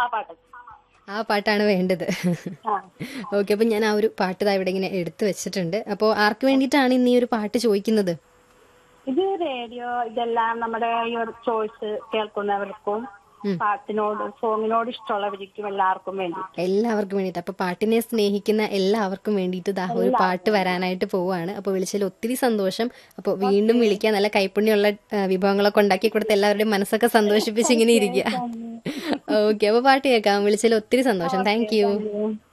ആ പാട്ട് ആ പാട്ടാണ് വേണ്ടത് ആ ഓക്കെ അപ്പം ഞാൻ ആ ഒരു പാട്ട് ദാ ഇവിടെ ഇങ്ങനെ എടുത്തു വെച്ചിട്ടുണ്ട് അപ്പോൾ ആർക്ക് വേണ്ടിയിട്ടാണ് ഇന്ന് ഈ ഒരു പാട്ട് ചോദിക്കുന്നത് ഇത് റേഡിയോ ഇതെല്ലാം നമ്മുടെ ഈ ഒരു ചോയ്സ് കേൾക്കുന്നവർക്കും പാട്ടിനോട് സോങ്ങിനോട് ഇഷ്ടമുള്ളവർക്കും എല്ലാവർക്കും വേണ്ടി എല്ലാവർക്കും വേണ്ടിയിട്ട് അപ്പൊ പാട്ടിനെ സ്നേഹിക്കുന്ന എല്ലാവർക്കും വേണ്ടിയിട്ട് ദാ ഒരു പാട്ട് വരാനായിട്ട് പോവാണ് അപ്പൊ വിളിച്ചതിൽ ഒത്തിരി സന്തോഷം അപ്പോൾ വീണ്ടും വിളിക്കാൻ നല്ല കൈപ്പുണ്യമുള്ള ആ, വിഭവങ്ങളൊക്കെ ഉണ്ടാക്കി കൊടുത്ത് എല്ലാവരുടെയും മനസ്സൊക്കെ സന്തോഷിപ്പിച്ച് ഇങ്ങനെ ഇരിക്കുക ഓക്കെ അപ്പൊ പാട്ട് കേൾക്കാം വിളിച്ചതിൽ ഒത്തിരി സന്തോഷം താങ്ക് യു ഉം.